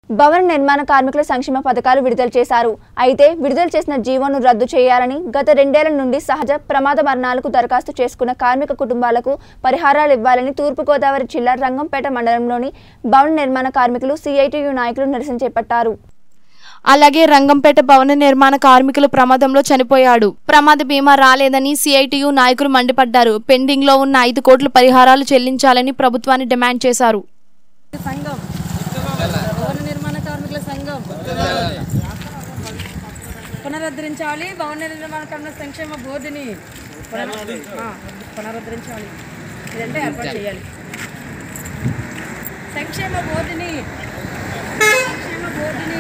భవన నిర్మాణ కార్మికుల సంక్షేమ పథకాలు విడుదల చేశారు అయితే విడుదల చేసిన జీవోను రద్దు చేయాలని గత రెండేళ్ల నుండి సహజ ప్రమాద మరణాలకు దరఖాస్తు చేసుకున్న కార్మిక కుటుంబాలకు పరిహారాలు ఇవ్వాలని తూర్పుగోదావరి జిల్లా రంగంపేట మండలంలోని భవన నిర్మాణ కార్మికులు సిఐటియు నాయకులు నిరసన చేపట్టారు అలాగే రంగంపేట భవన నిర్మాణ కార్మికులు ప్రమాదంలో చనిపోయాడు ప్రమాద బీమా రాలేదని సిఐటియు నాయకులు మండిపడ్డారు పెండింగ్ లో ఉన్న ఐదు కోట్ల పరిహారాలు చెల్లించాలని ప్రభుత్వాన్ని డిమాండ్ చేశారు సంఘం భవన నిర్మాణ కార్మికుల సంఘం పునరుద్ధరించాలి భవన నిర్మాణ కార్మికుల సంక్షేమ బోర్డుని పునరు- ఆ, పునరుద్ధరించాలి ఇదంటే ఏర్పాటు చేయాలి సంక్షేమ బోర్డుని సంక్షేమ బోర్డుని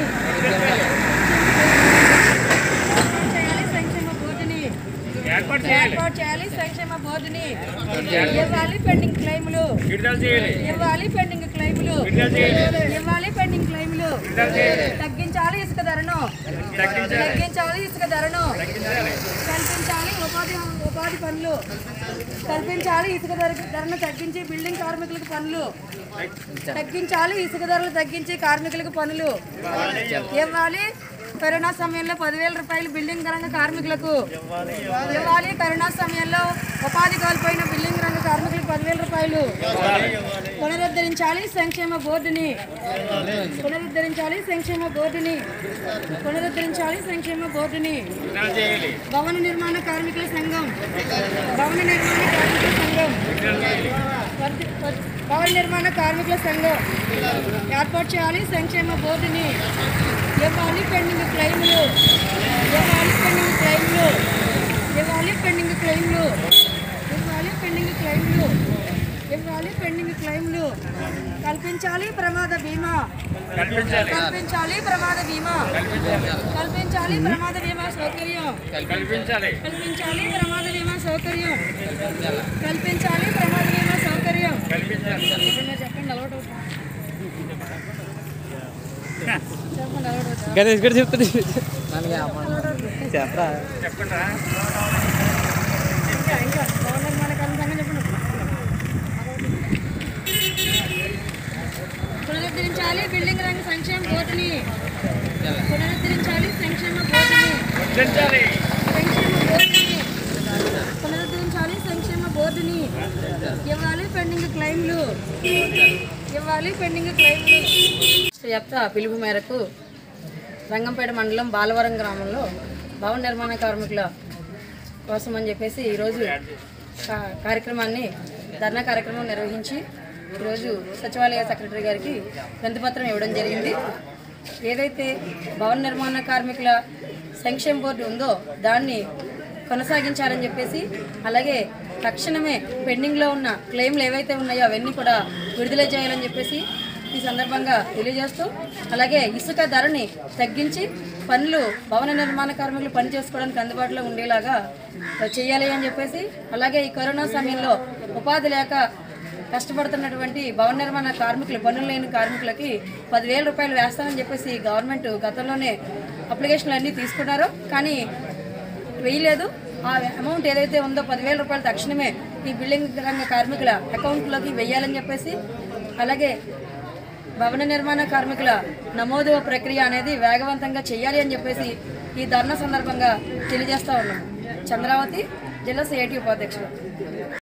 చేయాలి సంక్షేమ బోర్డుని ఏర్పాటు చేయాలి సంక్షేమ బోర్డుని ఇవ్వాలి పెండింగ్ క్లెయిములు ఇవ్వాలి పెండింగ్ క్లెయిములు ఇవ్వాలి పెండింగ్ క్లెయిములు తగ్గించాలి ఇసుక ధరను తగ్గించాలి ఇసుక ధరను కల్పించాలి ఉపాధి ఉపాధి పనులు కల్పించాలి ఇసుక ధర ధరను తగ్గించి బిల్డింగ్ కార్మికులకు పనులు తగ్గించాలి ఇసుక ధరలు తగ్గించి కార్మికులకు పనులు ఇవ్వాలి కరోనా సమయంలో పదివేల రూపాయలు బిల్డింగ్ రంగ కార్మికులకు ఇవ్వాలి కరోనా సమయంలో ఉపాధి కోల్పోయిన బిల్డింగ్ రంగ కార్మికులకు పదివేల రూపాయలు పునరుద్ధరించాలి సంక్షేమ బోర్డుని పునరుద్ధరించాలి సంక్షేమ బోర్డుని పునరుద్ధరించాలి సంక్షేమ బోర్డుని భవన నిర్మాణ కార్మికుల సంఘం భవన నిర్మాణ కార్మికుల సంఘం వర్ధి- వర్ధి- భవన నిర్మాణ కార్మికుల సంఘం ఏర్పాటు చేయాలి సంక్షేమ బోర్డుని ఇవ్వాలి పెండింగ్ క్లెయిమ్లు ఇవ్వాలి పెండింగ్ క్లెయిమ్లు ఇవ్వాలి పెండింగ్ క్లెయిమ్లు ఇవ్వాలి పెండింగ్ క్లెయిమ్లు ఇవ్వాలి పెండింగ్ క్లెయిమ్లు కల్పించాలి ప్రమాద బీమా కల్పించాలి ప్రమాద బీమా కల్పించాలి ప్రమాద బీమా సౌకర్యం కల్పించాలి కల్పించాలి ప్రమాద బీమా సౌకర్యం కల్పించాలి ప్రమాద బీమా సౌకర్యం ఏదైనా చెప్పండి అలవాటు అవుతా. చెప్పండి అలవాటు అవుతా. గణేష్ గారు చెప్తాడు చెప్పరా చెప్పండి ఇంకా ఇంకా భవన నిర్మాణ కార్మికుల సంఘం చెప్పండి పునరుద్ధరించాలి బిల్డింగ్ రంగ సంక్షేమ బోర్డుని పునరుద్ధరించాలి సంక్షేమ బోర్డుని రక్షించాలి సంక్షేమ బోర్డుని పునరుద్ధరించాలి సంక్షేమ బోర్డుని ఇవ్వాలి పెండింగ్ క్లెయిమ్లు ఇవ్వాలి పెండింగ్ క్లెయిమ్లు చెప్తా పిలుపు మేరకు రంగంపేట మండలం బాలవరం గ్రామంలో భవన నిర్మాణ కార్మికుల కోసం అని చెప్పేసి ఈరోజు కా- కార్యక్రమాన్ని ధర్నా కార్యక్రమం నిర్వహించి ఈరోజు సచివాలయ సెక్రటరీ గారికి వినతిపత్రం ఇవ్వడం జరిగింది ఏదైతే భవన నిర్మాణ కార్మికుల సంక్షేమ బోర్డు ఉందో దాన్ని కొనసాగించాలని చెప్పేసి అలాగే తక్షణమే పెండింగ్లో ఉన్న క్లెయిమ్లు ఏవైతే ఉన్నాయో అవన్నీ కూడా విడుదల చేయాలని చెప్పేసి ఈ సందర్భంగా తెలియజేస్తూ అలాగే ఇసుక ధరని తగ్గించి పనులు భవన నిర్మాణ కార్మికులు పని చేసుకోవడానికి అందుబాటులో ఉండేలాగా చేయాలి అని చెప్పేసి అలాగే ఈ కరోనా సమయంలో ఉపాధి లేక కష్టపడుతున్నటువంటి భవన నిర్మాణ కార్మికులు పనులు లేని కార్మికులకి పదివేల రూపాయలు వేస్తామని చెప్పేసి గవర్నమెంట్ గతంలోనే అప్లికేషన్లు అన్నీ తీసుకున్నారు కానీ వేయలేదు ఆ అమౌంట్ ఏదైతే ఉందో పదివేల రూపాయలు తక్షణమే ఈ బిల్డింగ్ రంగ కార్మికుల అకౌంట్లోకి వెయ్యాలని చెప్పేసి అలాగే భవన నిర్మాణ కార్మికుల నమోదు ప్రక్రియ అనేది వేగవంతంగా చేయాలి అని చెప్పేసి ఈ ధర్నా సందర్భంగా తెలియజేస్తా ఉన్నాం చంద్రావతి జిల్లా సిఐటి ఉపాధ్యక్షులు